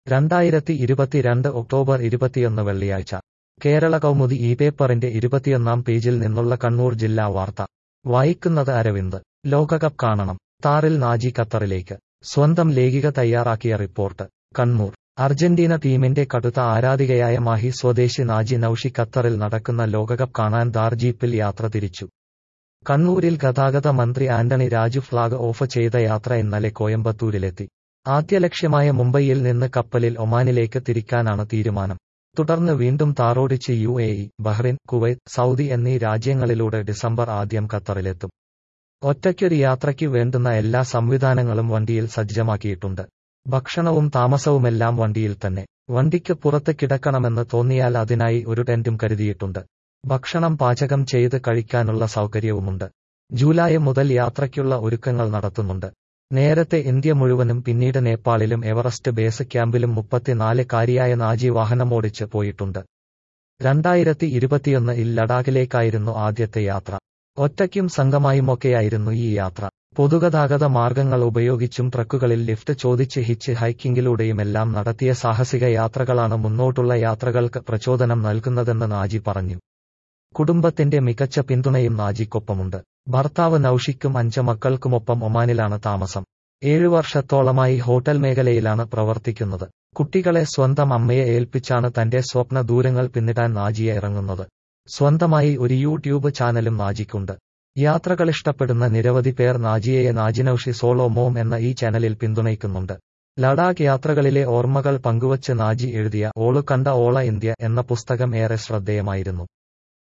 രണ്ടായിരത്തി ഇരുപത്തിരണ്ട് ഒക്ടോബർ ഇരുപത്തിയൊന്ന് വെള്ളിയാഴ്ച കേരള കൗമുദി ഈ പേപ്പറിന്റെ ഇരുപത്തിയൊന്നാം പേജിൽ നിന്നുള്ള കണ്ണൂർ ജില്ലാ വാർത്ത വായിക്കുന്നത് അരവിന്ദ് ലോകകപ്പ് കാണണം താറിൽ നാജി ഖത്തറിലേക്ക് സ്വന്തം ലേഖിക തയ്യാറാക്കിയ റിപ്പോർട്ട് കണ്ണൂർ അർജന്റീന ടീമിന്റെ കടുത്ത ആരാധികയായ മാഹി സ്വദേശി നാജി നൌഷി ഖത്തറിൽ നടക്കുന്ന ലോകകപ്പ് കാണാൻ ദാർ ജീപ്പിൽ യാത്ര തിരിച്ചു കണ്ണൂരിൽ ഗതാഗത മന്ത്രി ആന്റണി രാജു ഫ്ളാഗ് ഓഫ് ചെയ്ത യാത്ര ഇന്നലെ കോയമ്പത്തൂരിലെത്തി ആദ്യ ലക്ഷ്യമായ മുംബൈയിൽ നിന്ന് കപ്പലിൽ ഒമാനിലേക്ക് തിരിക്കാനാണ് തീരുമാനം തുടർന്ന് വീണ്ടും താറോടിച്ച് U A E Bahrain Kuwait Saudi എന്നീ രാജ്യങ്ങളിലൂടെ ഡിസംബർ ആദ്യം ഖത്തറിലെത്തും ഒറ്റയ്ക്കൊരു യാത്രയ്ക്ക് വേണ്ടുന്ന എല്ലാ സംവിധാനങ്ങളും വണ്ടിയിൽ സജ്ജമാക്കിയിട്ടുണ്ട് ഭക്ഷണവും താമസവുമെല്ലാം വണ്ടിയിൽ തന്നെ വണ്ടിക്ക് പുറത്ത് കിടക്കണമെന്ന് തോന്നിയാൽ അതിനായി ഒരു ടെന്റും കരുതിയിട്ടുണ്ട് ഭക്ഷണം പാചകം ചെയ്ത് കഴിക്കാനുള്ള സൗകര്യവുമുണ്ട് ജൂലൈ മുതൽ യാത്രയ്ക്കുള്ള ഒരുക്കങ്ങൾ നടത്തുന്നുണ്ട് നേരത്തെ ഇന്ത്യ മുഴുവനും പിന്നീട് നേപ്പാളിലും എവറസ്റ്റ് ബേസ് ക്യാമ്പിലും മുപ്പത്തിനാല് കാരിയായ നാജി വാഹനമോടിച്ച് പോയിട്ടുണ്ട് രണ്ടായിരത്തി ഇരുപത്തിയൊന്ന് ഇൽ ലഡാക്കിലേക്കായിരുന്നു ആദ്യത്തെ യാത്ര ഒറ്റയ്ക്കും സംഘമായുമൊക്കെയായിരുന്നു ഈ യാത്ര പൊതുഗതാഗത മാർഗങ്ങൾ ഉപയോഗിച്ചും ട്രക്കുകളിൽ ലിഫ്റ്റ് ചോദിച്ച് ഹിച്ച് ഹൈക്കിങ്ങിലൂടെയുമെല്ലാം നടത്തിയ സാഹസിക യാത്രകളാണ് മുന്നോട്ടുള്ള യാത്രകൾക്ക് പ്രചോദനം നൽകുന്നതെന്ന് നാജി പറഞ്ഞു കുടുംബത്തിന്റെ മികച്ച പിന്തുണയും നാജിക്കൊപ്പമുണ്ട് ഭർത്താവ് നൌഷിക്കും അഞ്ച് മക്കൾക്കുമൊപ്പം ഒമാനിലാണ് താമസം ഏഴു വർഷത്തോളമായി ഹോട്ടൽ മേഖലയിലാണ് പ്രവർത്തിക്കുന്നത് കുട്ടികളെ സ്വന്തം അമ്മയെ ഏൽപ്പിച്ചാണ് തന്റെ സ്വപ്ന ദൂരങ്ങൾ പിന്നിടാൻ നാജിയെ ഇറങ്ങുന്നത് സ്വന്തമായി ഒരു യൂട്യൂബ് ചാനലും നാജിക്കുണ്ട് യാത്രകൾ ഇഷ്ടപ്പെടുന്ന നിരവധി പേർ നാജിയയെ നാജിനൌഷി സോളോ മോം എന്ന ഈ ചാനലിൽ പിന്തുണയ്ക്കുന്നുണ്ട് ലഡാക്ക് യാത്രകളിലെ ഓർമ്മകൾ പങ്കുവച്ച് നാജി എഴുതിയ ഓളു കണ്ട ഓള ഇന്ത്യ എന്ന പുസ്തകം ഏറെ ശ്രദ്ധേയമായിരുന്നു